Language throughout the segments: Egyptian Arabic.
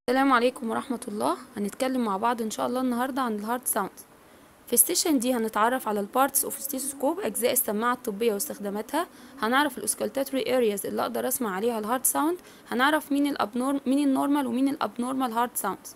السلام عليكم ورحمة الله هنتكلم مع بعض ان شاء الله النهاردة عن الهارت ساوندز في السيشن دي هنتعرف على البارتس اوف ستيثوسكوب اجزاء السماعة الطبية واستخداماتها هنعرف الاوسكالتاتوري ارياز اللي اقدر اسمع عليها الهارت ساوند هنعرف مين الابنورم مين النورمال ومين الابنورمال هارت ساوندز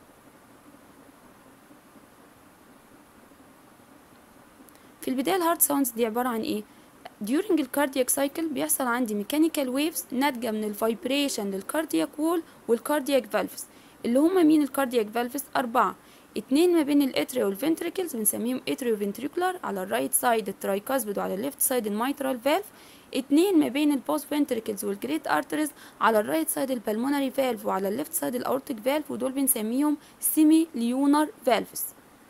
في البداية الهارت ساوندز دي عبارة عن ايه during الكاردياك سايكل بيحصل عندي ميكانيكال ويفز ناتجة من الفايبريشن للكاردياك وول والكاردياك فالفز اللي هما مين الكاردياك فالفز أربعة اتنين ما بين الاتريا والفنتريكلز بنسميهم اتريو فنتريكولار على الرايت سايد الترايكاسبيد وعلى الليفت سايد الميترال فالف اتنين ما بين البوست فنتريكلز والجريت ارتريز على الرايت سايد البلمونري فالف وعلى الليفت سايد الاورتيك فالف ودول بنسميهم سيمي ليونر فالفز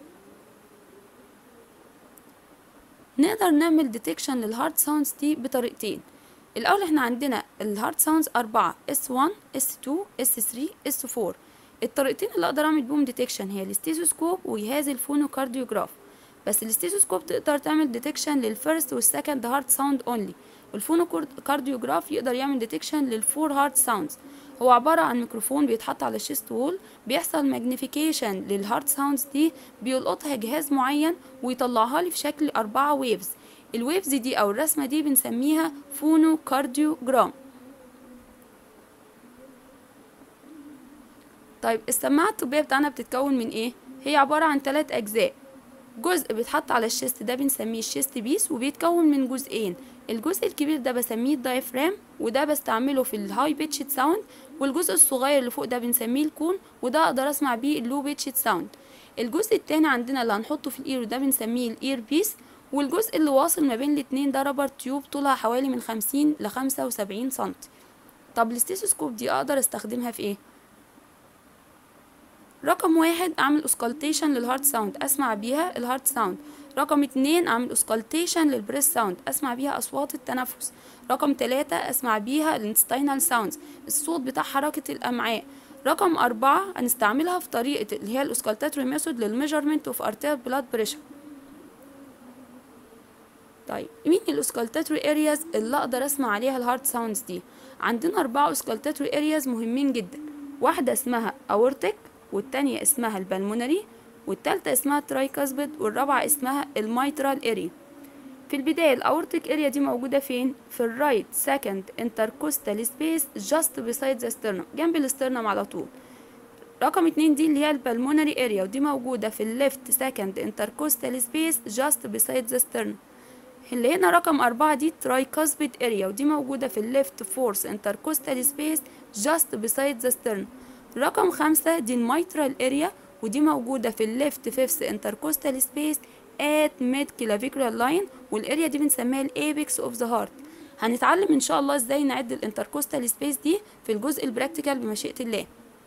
نقدر نعمل ديتكشن للهارت ساوندز دي بطريقتين الاول احنا عندنا الهارت ساوندز أربعة S1 S2 S3 S4 الطريقتين اللي اقدر اعمل بيهم ديتكشن هي الاستيثوسكوب وجهاز الفونوكارديوجراف بس الاستيثوسكوب تقدر تعمل ديتكشن للفيرست والسكند هارت ساوند اونلي والفونوكارديوجراف يقدر يعمل ديتكشن للفور هارت ساوندز هو عبارة عن ميكروفون بيتحط على الشيست وول بيحصل ماجنيفيكيشن للهارت ساوندز دي بيلقطها جهاز معين ويطلعها لي في شكل أربعة ويفز الويفز دي أو الرسمة دي بنسميها فونوكارديوجرام طيب السماعة الطبية بتاعنا بتتكون من ايه؟ هي عبارة عن ثلاث أجزاء جزء بيتحط على الشيست ده بنسميه الشيست بيس وبيتكون من جزئين الجزء الكبير ده بسميه الدايفرام وده بستعمله في الهاي بيتشد ساوند والجزء الصغير اللي فوق ده بنسميه الكون وده اقدر اسمع بيه اللو بيتشد ساوند الجزء التاني عندنا اللي هنحطه في الاير وده بنسميه الاير بيس والجزء اللي واصل ما بين الاتنين ده رابر تيوب طولها حوالي من خمسين لخمسة وسبعين سنتي طب الاستيثوسكوب دي اقدر استخدمها في ايه رقم واحد اعمل اسكالتيشن للهارت ساوند اسمع بيها الهارت ساوند رقم اتنين اعمل اسكالتيشن للبريس ساوند اسمع بيها اصوات التنفس رقم تلاتة اسمع بيها الانستينال ساوندز الصوت بتاع حركة الامعاء رقم أربعة هنستعملها في طريقة اللي هي الاسكالتاتوري ميثود للميجرمنت اوف ارتير بلاد بريشر طيب مين الاسكالتاتوري ارياز اللي اقدر اسمع عليها الهارت ساوندز دي عندنا اربعة اسكالتاتوري ارياز مهمين جدا واحدة اسمها اورتيك والتانية اسمها البلمونري والتالتة اسمها الترايكاسبيد والرابعة اسمها الميترال اريا في البداية الاورتيك اريا دي موجودة فين؟ في الرايت سكند انتركوستال سبيس جاست بيسايد ذا سترنم جنب الاسترنم على طول رقم اتنين دي اللي هي البلمونري اريا ودي موجودة في الليفت سكند انتركوستال سبيس جاست بيسايد ذا سترنم اللي هنا رقم أربعة دي ترايكاسبيد اريا ودي موجودة في الليفت فورس انتركوستال سبيس جاست بيسايد ذا سترنم رقم خمسة دي الميترال اريا ودي موجودة في الليفت فيفث انتركوستال سبيس at mid clavicular line والاريا دي بنسميها الابيكس اوف ذا هارت هنتعلم ان شاء الله ازاي نعد الانتركوستال سبيس دي في الجزء البراكتيكال بمشيئة الله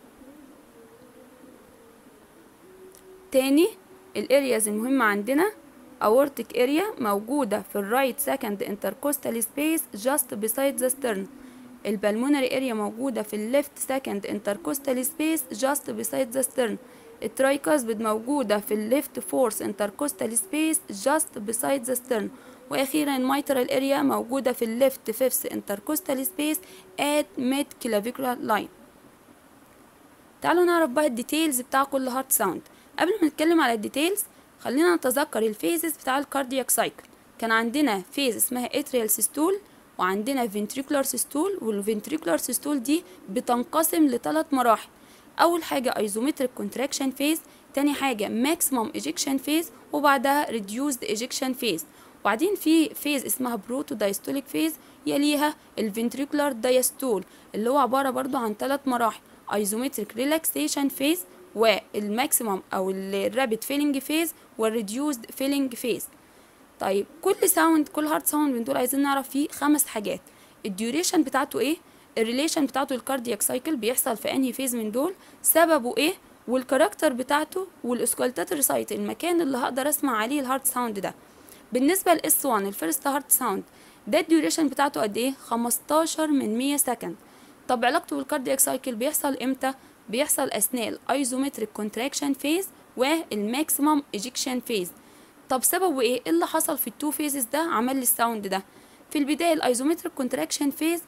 تاني الارياز المهمة عندنا aortic area موجودة في الرايت سكند انتركوستال سبيس just beside the sternum البلمونري اريا موجودة في الليفت سكند انتركوستال سبيس جاست بيسايد ذا سترن الترايكاسبيد موجودة في الليفت فورس انتركوستال سبيس جاست بيسايد ذا سترن واخيرا الميترال اريا موجودة في الليفت فيفث انتركوستال سبيس ات ميد كلافيكولار لاين تعالوا نعرف بقى الديتيلز بتاع كل هارت ساوند قبل ما نتكلم على الديتيلز خلينا نتذكر الفيزز بتاع الكاردياك سايكل كان عندنا فيز اسمها اتريال سيستول وعندنا ventricular systole والventricular systole دي بتنقسم لثلاث مراحل اول حاجه isometric contraction phase تاني حاجه maximum ejection phase وبعدها reduced ejection phase وبعدين في فيز اسمها protodiastolic phase يليها الventricular diastole اللي هو عباره برضو عن ثلاث مراحل isometric relaxation phase والماكسيمم او الرابid filling phase والreduced filling phase طيب كل ساوند كل هارت ساوند من دول عايزين نعرف فيه خمس حاجات الديوريشن بتاعته ايه الريليشن بتاعته الكاردياك سايكل بيحصل في انهي فيز من دول سببه ايه والكاركتر بتاعته والاسكالتاتوري سايت المكان اللي هقدر اسمع عليه الهارت ساوند ده بالنسبه لاس 1 الفيرست هارت ساوند ده الديوريشن بتاعته قد ايه 15 من 100 سكند طب علاقته بالكاردياك سايكل بيحصل امتى بيحصل اثناء الايزومتريك كونتراكشن فيز والماكسيمم ايجكشن فيز طب سببه ايه اللي حصل في التو فيزز ده عمل لي الساوند ده في البدايه الايزومتريك كونتراكشن فيز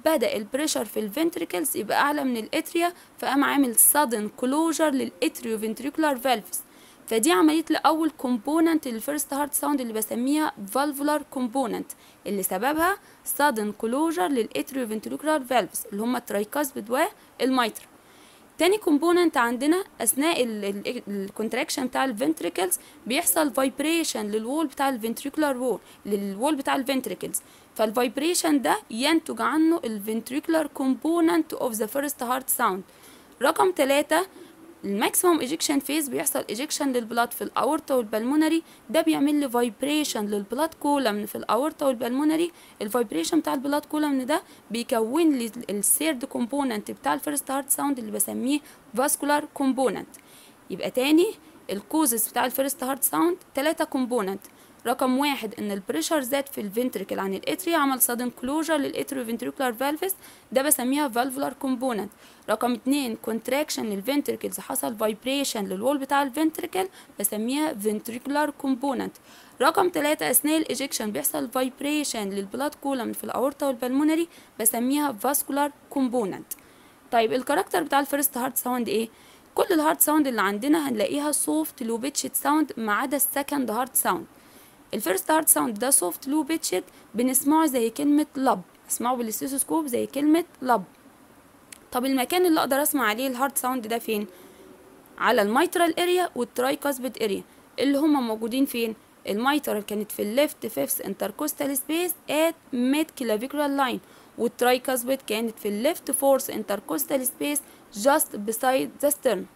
بدأ البريشر في الفنتريكلز يبقى أعلى من الاتريا فقام عامل sudden closure للاتريو ventricular valves فدي عملية لأول كومبوننت للفيرست هارت ساوند اللي بسميها valvular component اللي سببها sudden closure للاتريو ventricular valves اللي هما الترايكاسبيد والميترا تاني كومبوننت عندنا اثناء الكونتراكشن بتاع الفنتريكلز بيحصل فايبريشن للوول بتاع الفنتريكولار وول للوول بتاع الفنتريكلز فالفايبريشن ده ينتج عنه الفنتريكولار كومبوننت اوف ذا فيرست هارت ساوند رقم ثلاثة الماكسيموم ايجكشن فيز بيحصل ايجكشن للبلاد في الاورطه والبلمونري ده بيعمل لي فايبريشن للبلاد كولمن في الاورطه والبلمونري الفايبريشن بتاع البلاد كولمن ده بيكون لي الثيرد كومبوننت بتاع الفيرست هارت ساوند اللي بسميه فاسكولار كومبوننت يبقى تاني الكوزز بتاع الفيرست هارت ساوند ثلاثة كومبوننت رقم واحد ان البريشر زاد في الفنتريكل عن الاتري عمل sudden كلوجر للاتريو فنتريكولار فالفس ده بسميها فالفولار كومبوننت رقم اتنين كونتراكشن للفنتريكلز حصل فايبريشن للوول بتاع الفنتريكل بسميها فنتريكولار كومبوننت رقم تلاتة اثناء الايجكشن بيحصل فايبريشن للبلاد كولم في الاورطه والبلمونري بسميها فاسكولار كومبوننت طيب الكاركتر بتاع الفيرست هارت ساوند ايه كل الهارت ساوند اللي عندنا هنلاقيها سوفت لو بيتشد ساوند ما عدا السكند هارت ساوند الفيرست هارت ساوند ده سوفت لو بيتشد بنسمعه زي كلمة لب اسمعه بالاستيثوسكوب زي كلمة لب طب المكان اللي اقدر اسمع عليه الهارت ساوند ده فين على الميترال اريا والترايكاسبيد اريا اللي هما موجودين فين الميترال كانت في الليفت فيفث انتركوستال سبيس ات ميد كلافيكولار لاين والترايكاسبيد كانت في الليفت فورث انتركوستال سبيس جاست بيسايد ذا ستيرن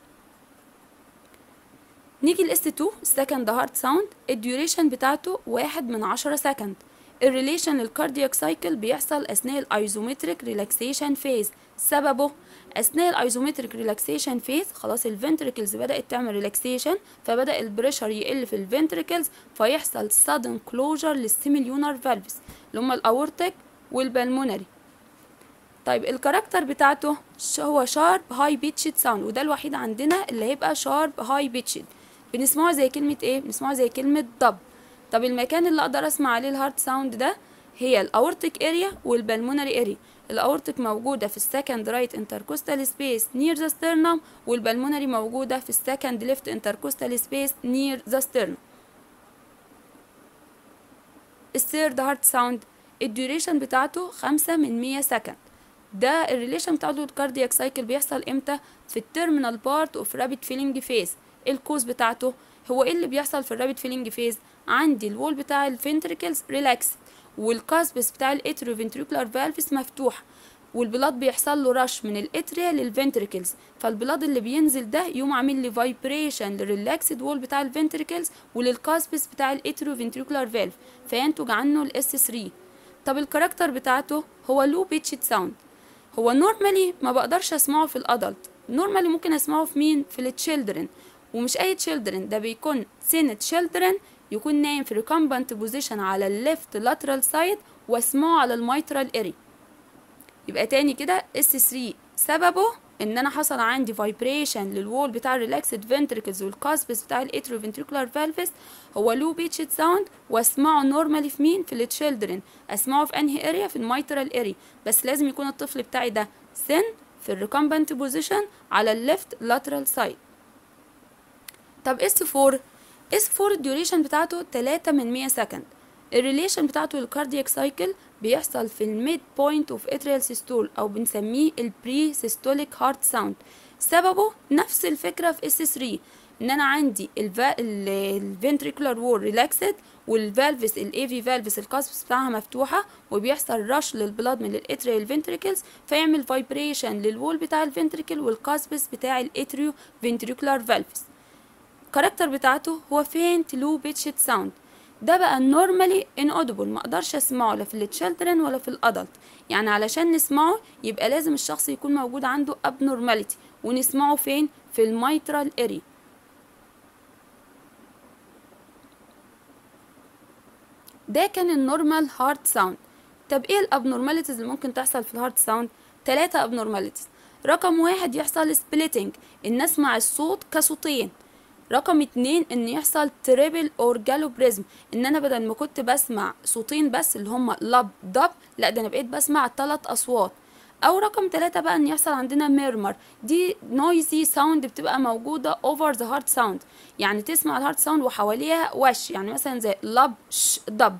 نيجي الاس 2 السكند هارت ساوند الديوريشن بتاعته واحد من عشرة سكند الريليشن للكاردياك سايكل بيحصل اثناء الايزومتريك ريلاكسيشن فيز سببه اثناء الايزومتريك ريلاكسيشن فيز خلاص الفنتريكلز بدات تعمل ريلاكسيشن فبدا البريشر يقل في الفنتريكلز فيحصل sudden كلوجر للسيميليونر فالفز اللي هم الاورتيك والبلمونري طيب الكاركتر بتاعته هو شارب هاي بيتشد ساوند وده الوحيد عندنا اللي هيبقى شارب هاي بيتشد بنسمعه زي كلمة ايه؟ بنسمعه زي كلمة ضب طب المكان اللي اقدر اسمع عليه الهارت ساوند ده هي الاورتيك اريا والبلمونري اريا الاورتيك موجودة في السكند رايت انتركوستال سبيس نير ذا ستيرنم والبلمونري موجودة في السكند ليفت انتركوستال سبيس نير ذا ستيرنم الثيرد هارت ساوند الديوريشن بتاعته خمسة من مية سكند ده الريليشن بتاع الكاردياك سايكل بيحصل امتى في التيرمينال بارت اوف رابيد فيلينج فيز الكوز بتاعته هو ايه اللي بيحصل في الرابيد فيلينج فيز عندي الوول بتاع الفنتريكلز ريلاكس والكاسبس بتاع الاتريو فنتريكولار فالفس مفتوح والبلاد بيحصل له رش من الاتريا للفنتريكلز فالبلاد اللي بينزل ده يقوم عامل لي فايبريشن للريلاكسد وول بتاع الفنتريكلز وللكاسبس بتاع الاتريو فنتريكولار فالف فينتج عنه الاس 3 طب الكاركتر بتاعته هو لو بيتشد ساوند هو نورمالي ما بقدرش اسمعه في الادلت نورمالي ممكن اسمعه في مين في التشيلدرن ومش اي تشيلدرن ده بيكون سن تشيلدرن يكون نايم في ريكامبنت بوزيشن على الليفت لاترال سايد واسمعه على الميترال اري يبقى تاني كده اس 3 سببه ان انا حصل عندي فايبريشن للوول بتاع الريلاكسد فنتريكلز والكاسبس بتاع الاتريو فنتريكولار فالفس هو لو بيتشد ساوند واسمعه نورمالي في مين في التشيلدرن اسمعه في انهي اريا في الميترال اري بس لازم يكون الطفل بتاعي ده سن في الريكامبنت بوزيشن على الليفت لاترال سايد طب اس 4 اس 4 الديوريشن بتاعته 3 من 100 سكند الريليشن بتاعته للكاردياك سايكل بيحصل في الميد بوينت اوف اتريال سيستول او بنسميه البري سيستوليك هارت ساوند سببه نفس الفكره في اس 3 ان انا عندي الفنتريكولار وول ريلاكسد والفالفس الاي في فالفس القصبس بتاعها مفتوحه وبيحصل رش للبلاد من الاتريال فنتريكلز فيعمل فايبريشن للوول بتاع الفنتريكل والقصبس بتاع الاتريو فنتريكولار فالفس الكاركتر بتاعته هو فينت لو بيتشد ساوند ده بقى نورمالي ان اودبل ما اقدرش اسمعه لا في التشيلدرن ولا في الادلت يعني علشان نسمعه يبقى لازم الشخص يكون موجود عنده ابنورماليتي ونسمعه فين في الميترال اري ده كان النورمال هارت ساوند طب ايه الابنورماليتيز اللي ممكن تحصل في الهارت ساوند ثلاثة ابنورماليتيز رقم واحد يحصل سبليتنج ان اسمع الصوت كصوتين رقم اتنين ان يحصل تريبل اور جالوبريزم ان انا بدل ما كنت بسمع صوتين بس اللي هما لب دب لا ده انا بقيت بسمع ثلاث اصوات او رقم ثلاثة بقى ان يحصل عندنا ميرمر دي نويزي ساوند بتبقى موجودة اوفر ذا هارت ساوند يعني تسمع الهارت ساوند وحواليها وش يعني مثلا زي لب ش دب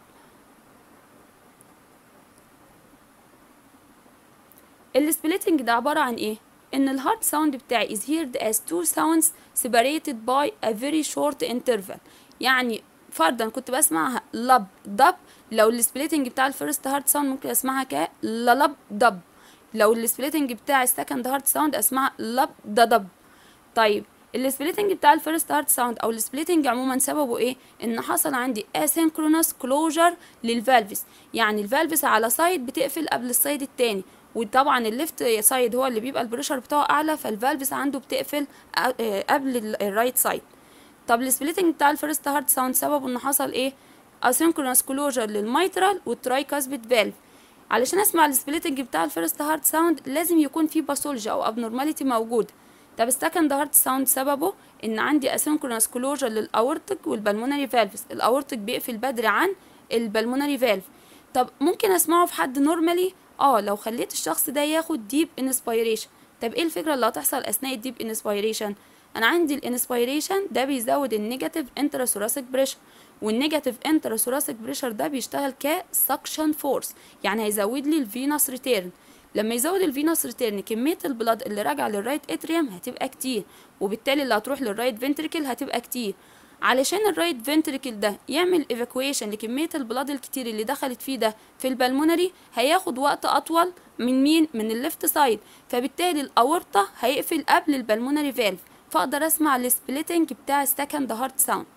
السبليتنج ده عبارة عن ايه ان الهارت ساوند بتاعي is heard as two sounds separated by a very short interval يعني فرضا كنت بسمعها لب دب لو السبليتنج بتاع الفيرست هارت ساوند ممكن اسمعها ك لب دب لو السبليتنج بتاع السكند هارت ساوند اسمعها لب دب طيب السبليتنج بتاع الفيرست هارت ساوند او السبليتنج عموما سببه ايه ان حصل عندي اسynchronous closure للفالفز يعني الفالفز على سايد بتقفل قبل السايد التاني وطبعا الليفت سايد هو اللي بيبقى البريشر بتاعه اعلى فالفالفز عنده بتقفل قبل الرايت سايد طب السبليتنج بتاع الفيرست هارت ساوند سببه ان حصل ايه اسynchronous closure للميترال والترايكاسبيد فالف علشان اسمع السبليتنج بتاع الفيرست هارت ساوند لازم يكون في باثولوجي او ابنورماليتي موجوده طب السكند هارت ساوند سببه ان عندي اسynchronous كلوجر للاورتك والبلمونري فالفز الاورتك بيقفل بدري عن البلمونري فالف طب ممكن اسمعه في حد نورمالي اه لو خليت الشخص ده ياخد ديب انسبيريشن طب ايه الفكره اللي هتحصل اثناء الديب انسبيريشن انا عندي الانسبيريشن ده بيزود النيجاتيف انتراسوراسيك بريشر والنيجاتيف انتراسوراسيك بريشر ده بيشتغل كسكشن فورس يعني هيزود لي الفينوس ريتيرن لما يزود الفينوس ريتيرن كميه البلاد اللي راجعه للرايت اتريوم هتبقى كتير وبالتالي اللي هتروح للرايت فنتريكل هتبقى كتير علشان الرايت فنتريكل ده يعمل ايفاكويشن لكميه البلاد الكتير اللي دخلت فيه ده في البلمونري هياخد وقت اطول من مين من الليفت سايد فبالتالي الاورطه هيقفل قبل البلمونري فالف فاقدر اسمع السبليتنج بتاع السكند هارت ساوند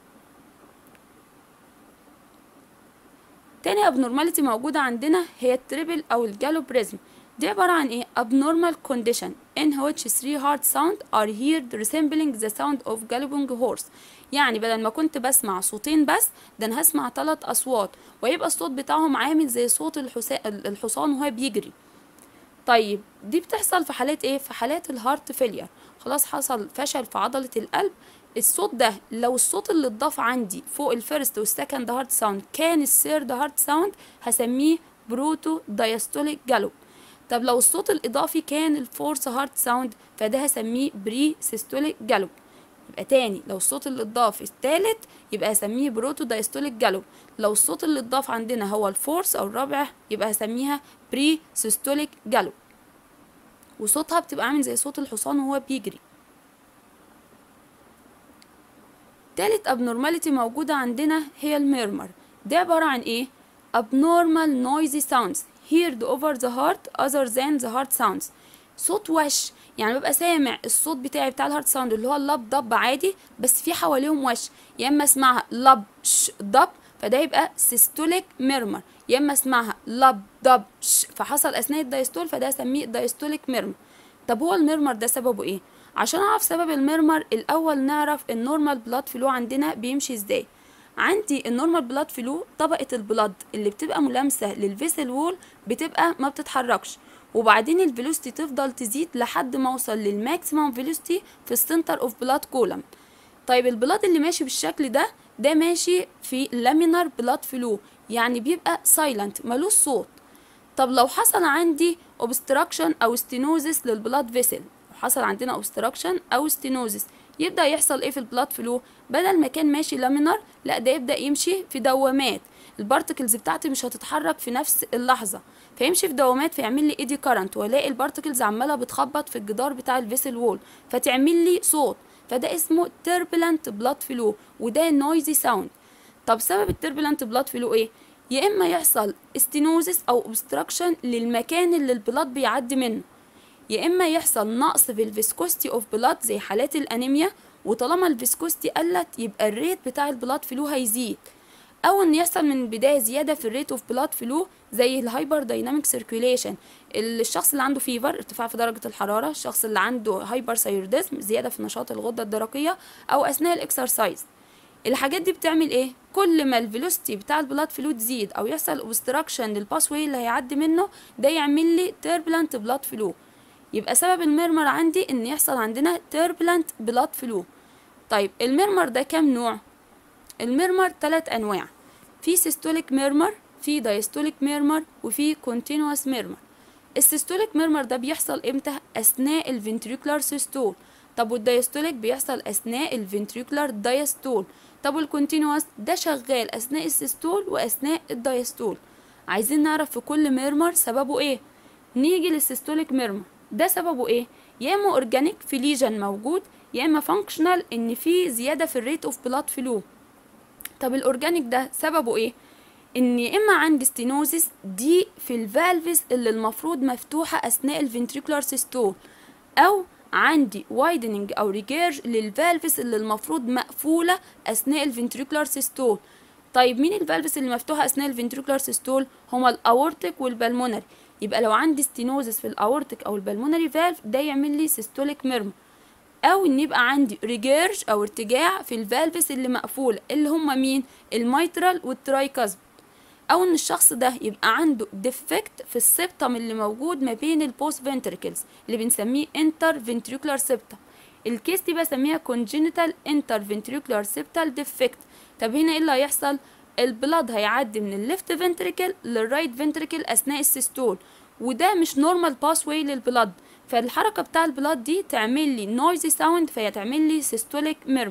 تاني abnormality موجودة عندنا هي التريبل أو الجالوبريزم دي عبارة عن ايه abnormal condition in which three heart sound are heard resembling the sound of galloping horse يعني بدل ما كنت بسمع صوتين بس ده انا هسمع ثلاث اصوات ويبقى الصوت بتاعهم عامل زي صوت الحصان وهو بيجري طيب دي بتحصل في حالات ايه في حالات الهارت فيلير خلاص حصل فشل في عضلة القلب الصوت ده لو الصوت اللي اتضاف عندي فوق الفيرست والسكند هارت ساوند كان الثيرد هارت ساوند هسميه بروتو دايستوليك جالوب طب لو الصوت الاضافي كان الفورث هارت ساوند فده هسميه بري سيستوليك جالوب يبقى تاني لو الصوت اللي اتضاف التالت يبقى هسميه بروتو دايستوليك جالوب لو الصوت اللي اتضاف عندنا هو الفورث او الرابع يبقى هسميها بري سيستوليك جالوب وصوتها بتبقى عامل زي صوت الحصان وهو بيجري تالت abnormality موجودة عندنا هي الميرمر ده عبارة عن ايه abnormal noisy sounds heard over the heart other than the heart sounds صوت وش يعني ببقى سامع الصوت بتاعي بتاع الهارت ساوند اللي هو اللب ضب عادي بس في حواليهم وش يا اما اسمعها لب ش ضب فده يبقى سيستوليك ميرمر يا اما اسمعها لب ضب ش فحصل اثناء الدايستول فده اسميه دايستوليك ميرمر طب هو الميرمر ده سببه ايه عشان اعرف سبب الميرمر الاول نعرف النورمال بلاد فلو عندنا بيمشي ازاي عندي النورمال بلاد فلو طبقة البلاد اللي بتبقى ملامسة للفيسل وول بتبقى ما بتتحركش وبعدين الفيلوستي تفضل تزيد لحد ما اوصل للماكسيمم فيلوستي في السنتر اوف بلاد كولم طيب البلاد اللي ماشي بالشكل ده ده ماشي في لامينار بلاد فلو يعني بيبقى سايلنت ملوش صوت طب لو حصل عندي obstruction او stenosis للبلاد فيسل حصل عندنا اوبستراكشن او ستينوزس يبدا يحصل ايه في البلاد فلو بدل ما كان ماشي لامينر لا ده يبدا يمشي في دوامات البارتكلز بتاعتي مش هتتحرك في نفس اللحظه فيمشي في دوامات فيعمل لي ايدي كارنت والاقي البارتكلز عماله بتخبط في الجدار بتاع الفيسل وول فتعمل لي صوت فده اسمه تربلنت بلاد فلو وده نويزي ساوند طب سبب التربلنت بلاد فلو ايه يا اما يحصل استينوزس او اوبستراكشن للمكان اللي البلاد بيعدي منه يا اما يحصل نقص في الفيسكوستي اوف بلاد زي حالات الانيميا وطالما الفيسكوستي قلت يبقى الريت بتاع البلاد فلو هيزيد او ان يحصل من البدايه زياده في الريت اوف بلاد فلو زي الهايبر دايناميك سيركيوليشن الشخص اللي عنده فيفر ارتفاع في درجه الحراره الشخص اللي عنده هايبر ثايرويدزم زياده في نشاط الغده الدرقيه او اثناء الاكسرسايز الحاجات دي بتعمل ايه كل ما الفيلوسيتي بتاع البلاد فلو تزيد او يحصل اوبستراكشن للباس واي اللي هيعدي منه ده يعمل لي تيربلنت بلاد فلو يبقى سبب الميرمر عندي ان يحصل عندنا turbulent blood flow طيب الميرمر ده كام نوع الميرمر ثلاث انواع في سيستوليك ميرمر في دايستوليك ميرمر وفي كونتينوس ميرمر السيستوليك ميرمر ده بيحصل امتى اثناء الفنتريكولار سيستول طب والدايستوليك بيحصل اثناء الفنتريكولار دايستول طب والكونتينوس ده شغال اثناء السيستول واثناء الدايستول عايزين نعرف في كل ميرمر سببه ايه نيجي للسيستوليك ميرمر ده سببه ايه يا اما اورجانيك في ليجن موجود يا اما فانكشنال ان في زياده في الريت اوف بلاد فلو طب الاورجانيك ده سببه ايه ان يا اما عندي ستينوزيس دي في الفالفز اللي المفروض مفتوحه اثناء الفنتريكولار سيستول او عندي وايدنينج او ريجيرج للفالفز اللي المفروض مقفوله اثناء الفنتريكولار سيستول طيب مين الفالفز اللي مفتوحه اثناء الفنتريكولار سيستول هما الاورتيك والبلمونري يبقى لو عندي ستينوزس في الاورتيك او البلمونري فالف ده يعمل لي سيستوليك ميرمر او ان يبقى عندي ريجيرج او ارتجاع في الفالفز اللي مقفوله اللي هما مين الميترال والترايكاسب او ان الشخص ده يبقى عنده ديفكت في السبتم اللي موجود ما بين البوست فنتريكلز اللي بنسميه انتر فنتريكولار سبتم الكيس دي بسميها كونجينيتال انتر فنتريكولار سبتال ديفكت طب هنا ايه اللي هيحصل البلاد هيعدي من الليفت فنتريكل للرايت فنتريكل اثناء السيستول وده مش نورمال باس واي للبلاد فالحركه بتاع البلاد دي تعمل لي نويزي ساوند فهي تعمل لي سيستوليك ميرمر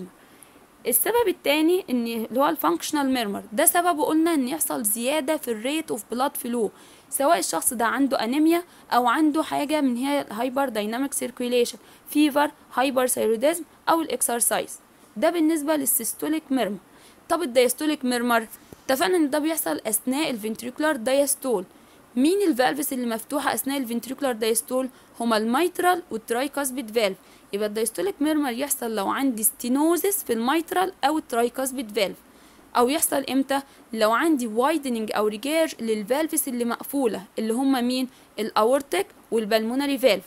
السبب التاني ان اللي هو الفانكشنال ميرمر ده سببه قلنا ان يحصل زياده في الريت اوف بلاد فلو سواء الشخص ده عنده انيميا او عنده حاجه من هي الهايبر دايناميك سيركيوليشن فيفر هايبر ثايروديزم او الاكسرسايز ده بالنسبه للسيستوليك ميرمر طب الدايستوليك ميرمر اتفقنا ان ده بيحصل اثناء الفنتريكولار دايستول مين الفالفز اللي مفتوحه اثناء الفنتريكولار دايستول هما الميترال والترايكاسبيد فالف يبقى الدايستوليك ميرمر يحصل لو عندي ستينوزس في الميترال او الترايكاسبيد فالف او يحصل امتى لو عندي وايدنينج او ريجيرج للفالفز اللي مقفوله اللي هما مين الاورتيك والبلمونري فالف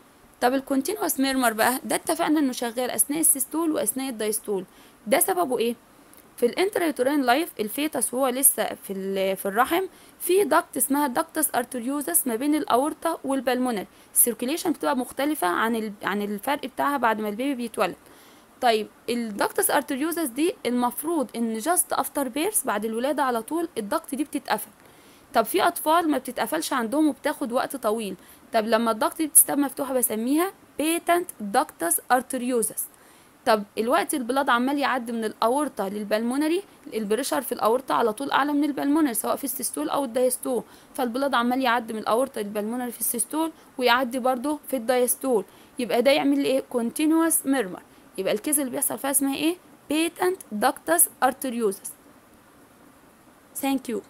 طب الكونتينوس ميرمر بقى ده اتفقنا انه شغال اثناء السيستول واثناء الدايستول ده سببه ايه في الانتريتورين لايف الفيتس وهو لسه في في الرحم في دكت اسمها دكتس ارتريوزس ما بين الاورطه والبلمونري السيركيليشن بتبقى مختلفه عن ال... عن الفرق بتاعها بعد ما البيبي بيتولد طيب الدكتس ارتريوزس دي المفروض ان جاست افتر بيرث بعد الولاده على طول الدكت دي بتتقفل طب في اطفال ما بتتقفلش عندهم وبتاخد وقت طويل طب لما الدكت دي بتستبقى مفتوحه بسميها بيتنت دكتس ارتريوزس طب الوقت البلاد عمال يعدي من الاورطه للبلمونري البريشر في الاورطه على طول اعلى من البلمونري سواء في السيستول او الدايستول فالبلاد عمال يعدي من الاورطه للبلمونري في السيستول ويعدي برضه في الدايستول يبقى ده يعمل لي ايه كونتينوس ميرمر يبقى الكيس اللي بيحصل فيها اسمها ايه بيتنت داكتس ارتريوزس ثانك يو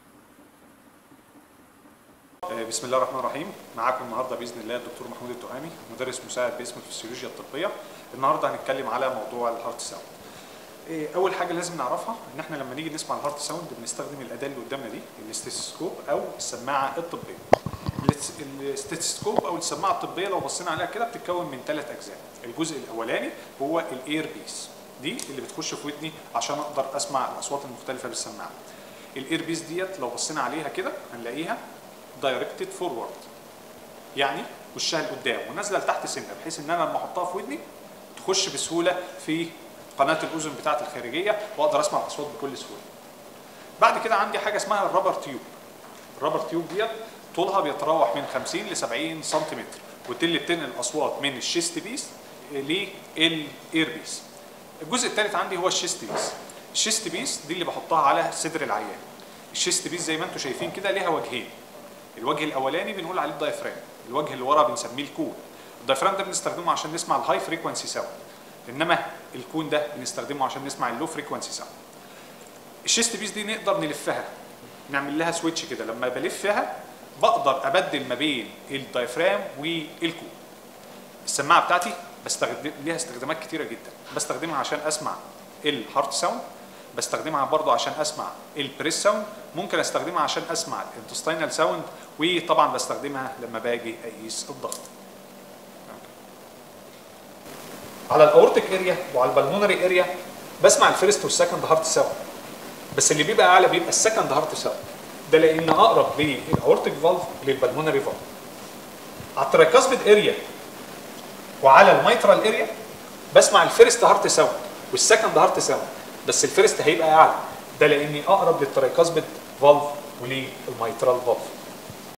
بسم الله الرحمن الرحيم معاكم النهارده باذن الله الدكتور محمود التهامي مدرس مساعد باسم الفسيولوجيا الطبيه النهارده هنتكلم على موضوع الهارت ساوند اول حاجه لازم نعرفها ان احنا لما نيجي نسمع الهارت ساوند بنستخدم الاداه اللي قدامنا دي الاستيثوسكوب او السماعه الطبيه الاستيثوسكوب او السماعه الطبيه لو بصينا عليها كده بتتكون من ثلاث اجزاء الجزء الاولاني هو الاير بيس دي اللي بتخش في ودني عشان اقدر اسمع الاصوات المختلفه بالسماعه الاير بيس ديت لو بصينا عليها كده هنلاقيها دايركتد فورورد يعني وشها لقدام ونازله لتحت سنه بحيث ان انا لما احطها في ودني تخش بسهوله في قناه الاذن بتاعه الخارجيه واقدر اسمع الاصوات بكل سهوله. بعد كده عندي حاجه اسمها الرابر تيوب. الرابر تيوب ديت طولها بيتراوح من 50 ل 70 سنتيمتر واللي بتنقل الاصوات من الشيست بيس للاير بيس. الجزء الثالث عندي هو الشيست بيس. الشيست بيس دي اللي بحطها على صدر العيان. الشيست بيس زي ما انتم شايفين كده ليها وجهين. الوجه الاولاني بنقول عليه الدايفرام الوجه اللي ورا بنسميه الكون الدايفرام ده بنستخدمه عشان نسمع الهاي فريكوانسي ساوند انما الكون ده بنستخدمه عشان نسمع اللو فريكوانسي ساوند الشيست بيس دي نقدر نلفها نعمل لها سويتش كده لما بلفها بقدر ابدل ما بين الدايفرام والكون السماعه بتاعتي بستخدم ليها استخدامات كتيره جدا بستخدمها عشان اسمع الهارت ساوند بستخدمها برضو عشان اسمع البريس ساوند ممكن استخدمها عشان اسمع الانتستينال ساوند وطبعا بستخدمها لما باجي اقيس الضغط على الاورتيك اريا وعلى البلمونري اريا بسمع الفيرست والسكند هارت ساوند بس اللي بيبقى اعلى بيبقى السكند هارت ساوند ده لان اقرب للاورتيك فالف للبلمونري فالف على الترايكاسبيد اريا وعلى الميترال اريا بسمع الفيرست هارت ساوند والسكند هارت ساوند بس الفيرست هيبقى اعلى ده لاني اقرب للترايكاسبيد فالف وللميترال فالف